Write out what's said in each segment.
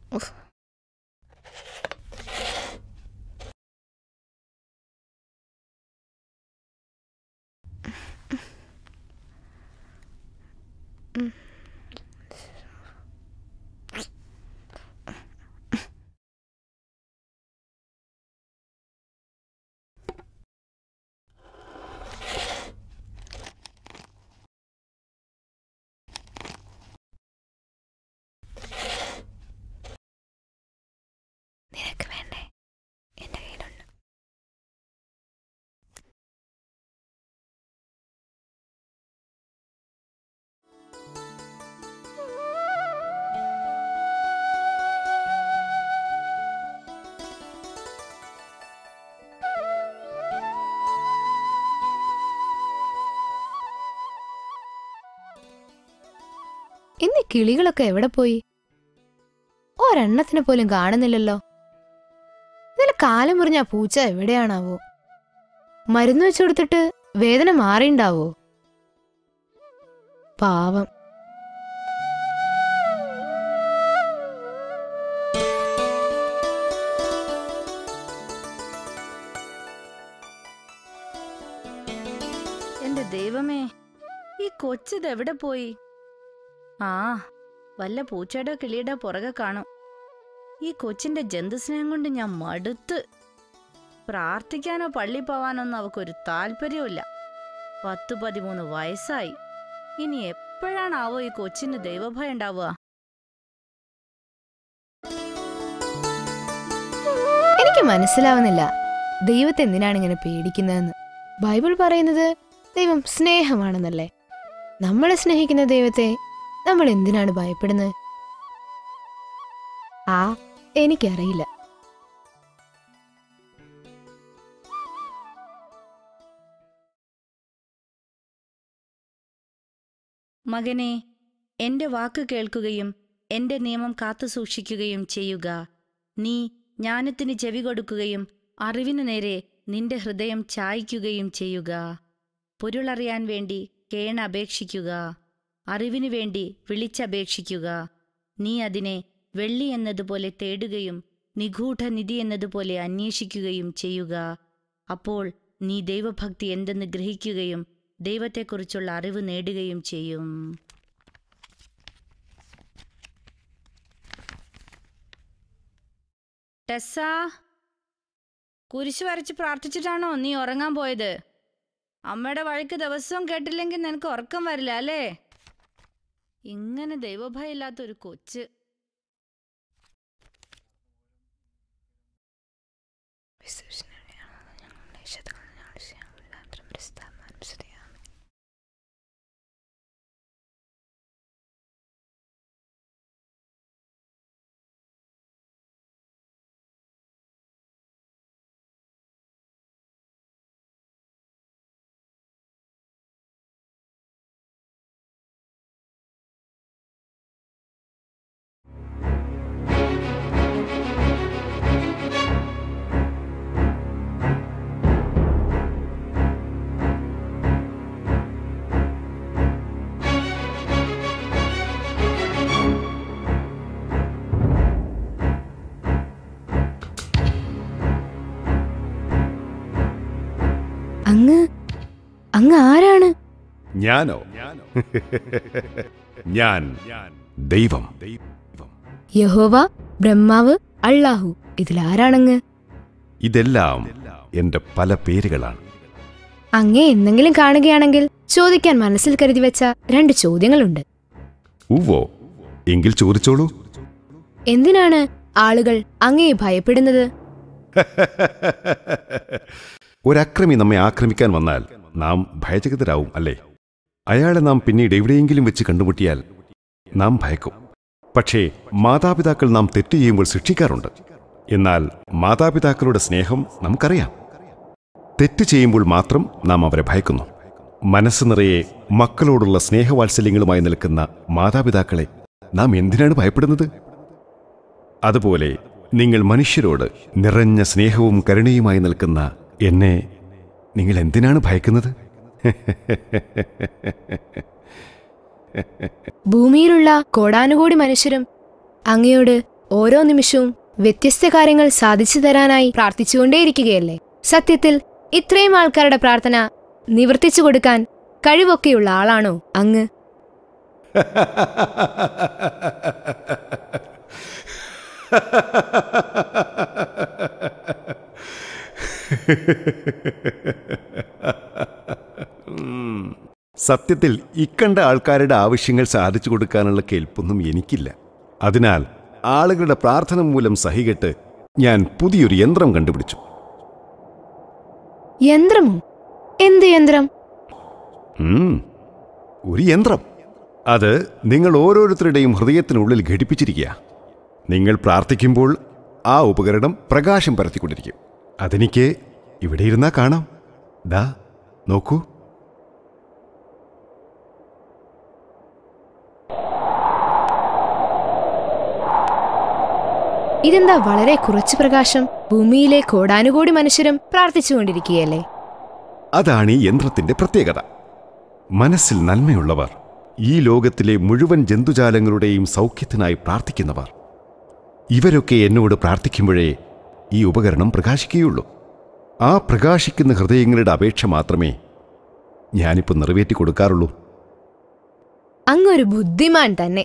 ഉഫ്. നിനക്ക് വേണ്ടേ എന്റെ കയ്യിലുണ്ട് ഇന്ന് ഈ കിളികളൊക്കെ എവിടെ പോയി ഒരെണ്ണത്തിനെ പോലും കാണുന്നില്ലല്ലോ ഇന്നലെ കാലം മുറിഞ്ഞ ആ പൂച്ച എവിടെയാണാവോ മരുന്ന് വെച്ചു കൊടുത്തിട്ട് വേദന മാറിണ്ടാവോ പാവം എന്റെ ദൈവമേ ഈ കൊച്ചിത് എവിടെ പോയി ആ വല്ല പൂച്ചയുടെ കിളിയുടെ പുറകെ കാണും ഈ കൊച്ചിന്റെ ജന്തുസ്നേഹം കൊണ്ട് ഞാൻ മടുത്ത് പ്രാർത്ഥിക്കാനോ പള്ളി പോവാനൊന്നും അവക്കൊരു താല്പര്യമില്ല പത്ത് പതിമൂന്ന് വയസ്സായി ഇനി എപ്പോഴാണാവോ ഈ കൊച്ചിന് ദൈവഭയം ഉണ്ടാവുക എനിക്ക് മനസ്സിലാവുന്നില്ല ദൈവത്തെ എന്തിനാണ് ഇങ്ങനെ പേടിക്കുന്നതെന്ന് ബൈബിൾ പറയുന്നത് ദൈവം സ്നേഹമാണെന്നല്ലേ നമ്മളെ സ്നേഹിക്കുന്ന ദൈവത്തെ നമ്മൾ എന്തിനാണ് ഭയപ്പെടുന്നത് ആ എനിക്കറിയില്ല മകനെ എന്റെ വാക്ക് കേൾക്കുകയും എന്റെ നിയമം കാത്തുസൂക്ഷിക്കുകയും ചെയ്യുക നീ ജ്ഞാനത്തിന് ചെവി കൊടുക്കുകയും അറിവിനു നേരെ നിന്റെ ഹൃദയം ചായ്ക്കുകയും ചെയ്യുക പൊരുളറിയാൻ വേണ്ടി കേണ അപേക്ഷിക്കുക അറിവിനു വേണ്ടി വിളിച്ചപേക്ഷിക്കുക നീ അതിനെ വെള്ളി എന്നതുപോലെ തേടുകയും നിഗൂഢ നിധി എന്നതുപോലെ അന്വേഷിക്കുകയും ചെയ്യുക അപ്പോൾ നീ ദൈവഭക്തി എന്തെന്ന് ഗ്രഹിക്കുകയും ദൈവത്തെക്കുറിച്ചുള്ള അറിവ് നേടുകയും ചെയ്യും ടെസ്സ കുരിശ് വരച്ച് പ്രാർത്ഥിച്ചിട്ടാണോ നീ ഉറങ്ങാൻ പോയത് അമ്മയുടെ വഴക്ക് ദിവസവും കേട്ടില്ലെങ്കിൽ നിനക്ക് ഉറക്കം വരില്ല അല്ലേ ഇങ്ങനെ ദൈവഭയം ഇല്ലാത്ത ഒരു കൊച്ച് അങ്ങ് അങ്ങ് ആരാണ് ഞാനോ ഞാൻ ദൈവം യഹോവ ബ്രഹ്മാവ് അള്ളാഹു ഇതിലാരാണങ്ങ് ഇതെല്ലാം എന്റെ പല പേരുകളാണ് അങ്ങേ എന്തെങ്കിലും കാണുകയാണെങ്കിൽ ചോദിക്കാൻ മനസ്സിൽ കരുതി വെച്ച രണ്ട് ചോദ്യങ്ങളുണ്ട് ഉവ്വോ എങ്കിൽ ചോദിച്ചോളൂ എന്തിനാണ് ആളുകൾ അങ്ങയെ ഭയപ്പെടുന്നത് ഒരക്രമി നമ്മെ ആക്രമിക്കാൻ വന്നാൽ നാം ഭയചകിതരാവും അല്ലേ അയാളെ നാം പിന്നീട് എവിടെയെങ്കിലും വെച്ച് കണ്ടുമുട്ടിയാൽ നാം ഭയക്കും പക്ഷേ മാതാപിതാക്കൾ നാം തെറ്റ് ചെയ്യുമ്പോൾ ശിക്ഷിക്കാറുണ്ട് എന്നാൽ മാതാപിതാക്കളുടെ സ്നേഹം നമുക്കറിയാം തെറ്റ് ചെയ്യുമ്പോൾ മാത്രം നാം അവരെ ഭയക്കുന്നു മനസ്സ് നിറയെ മക്കളോടുള്ള സ്നേഹവാത്സല്യങ്ങളുമായി നിൽക്കുന്ന മാതാപിതാക്കളെ നാം എന്തിനാണ് ഭയപ്പെടുന്നത് അതുപോലെ നിങ്ങൾ മനുഷ്യരോട് നിറഞ്ഞ സ്നേഹവും കരുണയുമായി നിൽക്കുന്ന എന്നെ നിങ്ങൾ എന്തിനാണ് ഭയക്കുന്നത് ഭൂമിയിലുള്ള കോടാനുകോടി മനുഷ്യരും അങ്ങയോട് ഓരോ നിമിഷവും വ്യത്യസ്ത കാര്യങ്ങൾ സാധിച്ചു തരാനായി പ്രാർത്ഥിച്ചുകൊണ്ടേയിരിക്കുകയല്ലേ സത്യത്തിൽ ഇത്രയും ആൾക്കാരുടെ പ്രാർത്ഥന നിവർത്തിച്ചു കൊടുക്കാൻ കഴിവൊക്കെയുള്ള ആളാണോ അങ്ങ് സത്യത്തിൽ ഇക്കണ്ട ആൾക്കാരുടെ ആവശ്യങ്ങൾ സാധിച്ചു കൊടുക്കാനുള്ള കേൾപ്പൊന്നും എനിക്കില്ല അതിനാൽ ആളുകളുടെ പ്രാർത്ഥന മൂലം സഹികെട്ട് ഞാൻ പുതിയൊരു യന്ത്രം കണ്ടുപിടിച്ചു യന്ത്രമോ എന്ത് യന്ത്രം ഉം, ഒരു യന്ത്രം അത് നിങ്ങൾ ഓരോരുത്തരുടെയും ഹൃദയത്തിനുള്ളിൽ ഘടിപ്പിച്ചിരിക്കുക നിങ്ങൾ പ്രാർത്ഥിക്കുമ്പോൾ ആ ഉപകരണം പ്രകാശം പരത്തിക്കൊണ്ടിരിക്കും അതെനിക്ക് ഇവിടെ ഇരുന്നാ കാണാം ദാ നോക്കൂ ഇതെന്താ വളരെ കുറച്ച് പ്രകാശം ഭൂമിയിലെ കോടാനുകോടി മനുഷ്യരും പ്രാർത്ഥിച്ചുകൊണ്ടിരിക്കുകയല്ലേ അതാണ് ഈ യന്ത്രത്തിന്റെ പ്രത്യേകത മനസ്സിൽ നന്മയുള്ളവർ ഈ ലോകത്തിലെ മുഴുവൻ ജന്തുജാലങ്ങളുടെയും സൗഖ്യത്തിനായി പ്രാർത്ഥിക്കുന്നവർ ഇവരൊക്കെ എന്നോട് പ്രാർത്ഥിക്കുമ്പോഴേ ഈ ഉപകരണം പ്രകാശിക്കുകയുള്ളൂ ആ പ്രകാശിക്കുന്ന ഹൃദയങ്ങളുടെ അപേക്ഷ മാത്രമേ ഞാനിപ്പോൾ നിറവേറ്റി കൊടുക്കാറുള്ളൂ അങ്ങൊരു ബുദ്ധിമാൻ തന്നെ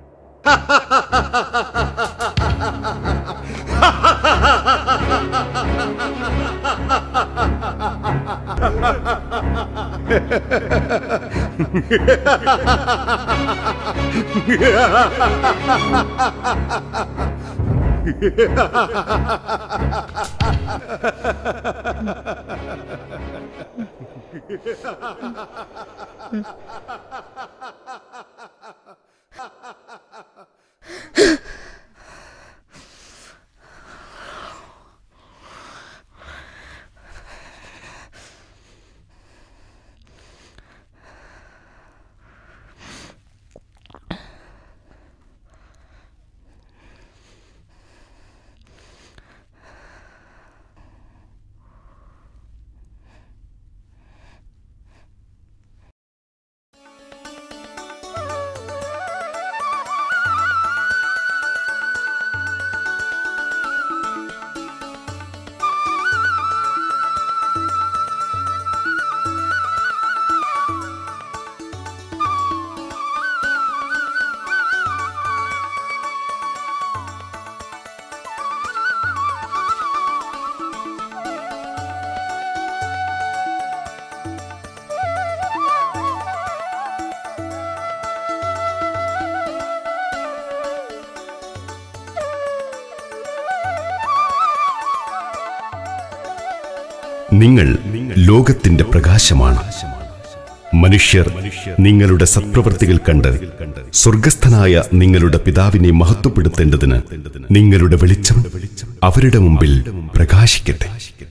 നിങ്ങൾ ലോകത്തിന്റെ പ്രകാശമാണ് മനുഷ്യർ നിങ്ങളുടെ സത്പ്രവൃത്തികൾ കണ്ട് സ്വർഗസ്ഥനായ നിങ്ങളുടെ പിതാവിനെ മഹത്വപ്പെടുത്തേണ്ടതിന് നിങ്ങളുടെ വെളിച്ചം അവരുടെ മുമ്പിൽ പ്രകാശിക്കട്ടെ